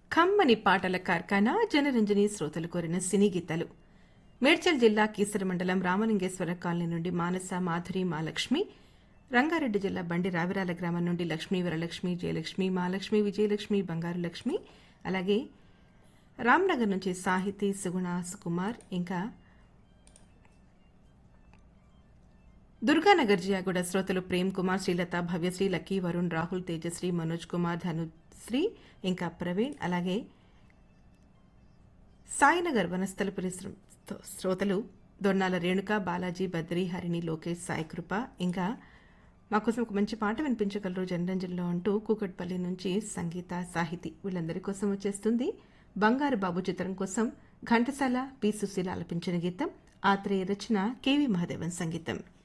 కమ్మని పాటల కార్ఖానా జనరంజని శ్రోతలు కోరిన సినీ గీతాలు మేడ్చల్ జిల్లా కీసర మండలం రామలింగేశ్వర కాలనీ నుండి మానస మాధురి మాలక్ష్మి రంగారెడ్డి జిల్లా బండి రావిరాల గ్రామం నుండి లక్ష్మీ వరలక్ష్మి జయలక్ష్మి మాలక్ష్మి విజయలక్ష్మి బంగారు లక్ష్మి అలాగే రామ్నగర్ నుంచి సాహితీ సుగుణ సుకుమార్ ఇంకా దుర్గానగర్ జియాగూడ శ్రోతలు ప్రేమ్ కుమార్ శ్రీలత భవ్యశ్రీ లక్కీ వరుణ్ రాహుల్ తేజశ్రీ మనోజ్ కుమార్ ధనుశ్రీ ఇంకా ప్రవీణ్ అలాగే సాయినగర్ వనస్థలపురి శ్రో- శ్రోతలు దొన్నాల రేణుక బాలాజీ బద్రి హరిణి లోకేష్ సాయికృప ఇంకా మా కోసం ఒక మంచి పాట వినిపించగలరు జనరంజన్లో అంటూ కూకట్పల్లి నుంచి సంగీత సాహితీ వీళ్ళందరి కోసం వచ్చేస్తుంది బంగారు బాబు చిత్రం కోసం ఘంటసాల పి సుశీల ఆలపించిన గీతం ఆత్రేయ రచన కెవి మహాదేవన్ సంగీతం